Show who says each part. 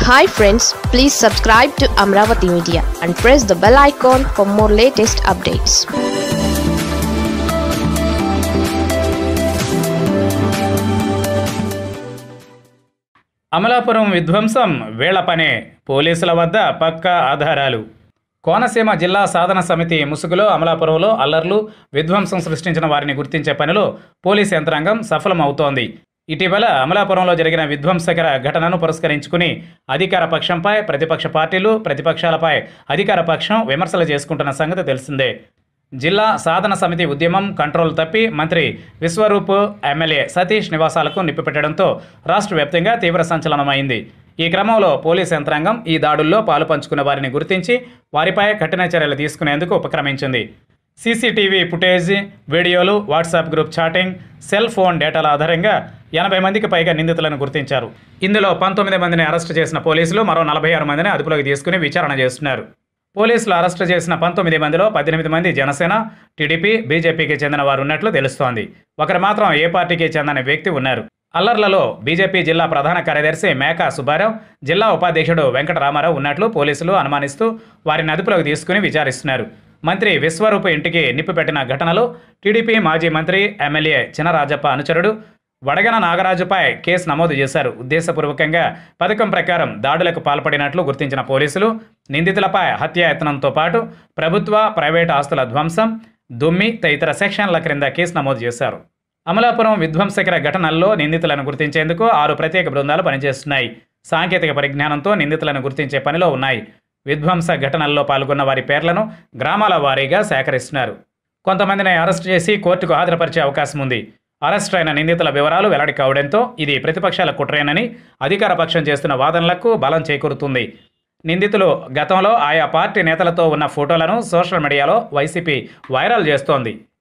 Speaker 1: hi friends please subscribe to Amaravati media and press the bell icon for more latest updates
Speaker 2: Amalapuram విధ్వంసం వేళ్ల పనే పోలీసుల వద్ద పక్కా ఆధారాలు కోనసీమ జిల్లా సాధన సమితి ముసుగులో అమలాపురంలో అల్లర్లు విధ్వంసం సృష్టించిన వారిని గుర్తించే పనిలో పోలీస్ యంత్రాంగం సఫలమవుతోంది ఇటీవల అమలాపురంలో జరిగిన విధ్వంసకర ఘటనను పురస్కరించుకుని అధికార పక్షంపై ప్రతిపక్ష పార్టీలు ప్రతిపక్షాలపై అధికార పక్షం విమర్శలు చేసుకుంటున్న సంగతి తెలిసిందే జిల్లా సాధన సమితి ఉద్యమం కంట్రోల్ తప్పి మంత్రి విశ్వరూప్ ఎమ్మెల్యే సతీష్ నివాసాలకు నిప్పిపెట్టడంతో రాష్ట్ర వ్యాప్తంగా తీవ్ర సంచలనమైంది ఈ క్రమంలో పోలీస్ యంత్రాంగం ఈ దాడుల్లో పాలు పంచుకున్న వారిని గుర్తించి వారిపై కఠిన చర్యలు తీసుకునేందుకు ఉపక్రమించింది సీసీటీవీ ఫుటేజ్ వీడియోలు WhatsApp group chatting cell phone డేటాల ఆధారంగా ఎనభై మందికి పైగా నిందితులను గుర్తించారు ఇందులో పంతొమ్మిది మందిని అరెస్టు చేసిన పోలీసులు మరో నలభై ఆరు మందిని అదుపులోకి తీసుకుని విచారణ చేస్తున్నారు పోలీసులు అరెస్టు చేసిన పంతొమ్మిది మందిలో పద్దెనిమిది మంది జనసేన టీడీపీ బీజేపీకి చెందిన వారు ఉన్నట్లు తెలుస్తోంది ఒకరు మాత్రం ఏ పార్టీకి చెందిన వ్యక్తి ఉన్నారు అల్లర్లలో బీజేపీ జిల్లా ప్రధాన కార్యదర్శి మేకా సుబ్బారావు జిల్లా ఉపాధ్యక్షుడు వెంకట రామారావు ఉన్నట్లు పోలీసులు అనుమానిస్తూ వారిని అదుపులోకి తీసుకుని విచారిస్తున్నారు మంత్రి విశ్వరూప్ ఇంటికి నిప్పిపెట్టిన ఘటనలో టీడీపీ మాజీ మంత్రి ఎమ్మెల్యే చినరాజప్ప అనుచరుడు వడగన నాగరాజుపై కేసు నమోదు చేశారు ఉద్దేశపూర్వకంగా పథకం ప్రకారం దాడులకు పాల్పడినట్లు గుర్తించిన పోలీసులు నిందితులపై హత్యాయత్నంతో పాటు ప్రభుత్వ ప్రైవేటు ఆస్తుల ధ్వంసం దుమ్మి తదితర సెక్షన్ల క్రింద కేసు నమోదు చేశారు అమలాపురం విధ్వంసకర ఘటనల్లో నిందితులను గుర్తించేందుకు ఆరు ప్రత్యేక బృందాలు పనిచేస్తున్నాయి సాంకేతిక పరిజ్ఞానంతో నిందితులను గుర్తించే పనిలో ఉన్నాయి విధ్వంస ఘటనల్లో పాల్గొన్న వారి పేర్లను గ్రామాల వారీగా సేకరిస్తున్నారు కొంతమందిని అరెస్ట్ చేసి కోర్టుకు హాజరుపరిచే అవకాశం ఉంది అరెస్ట్ అయిన నిందితుల వివరాలు వెల్లడి కావడంతో ఇది ప్రతిపక్షాల కుట్రేనని అధికార పక్షం చేస్తున్న వాదనలకు బలం చేకూరుతుంది నిందితులు గతంలో ఆయా పార్టీ నేతలతో ఉన్న ఫోటోలను సోషల్ మీడియాలో వైసీపీ వైరల్ చేస్తోంది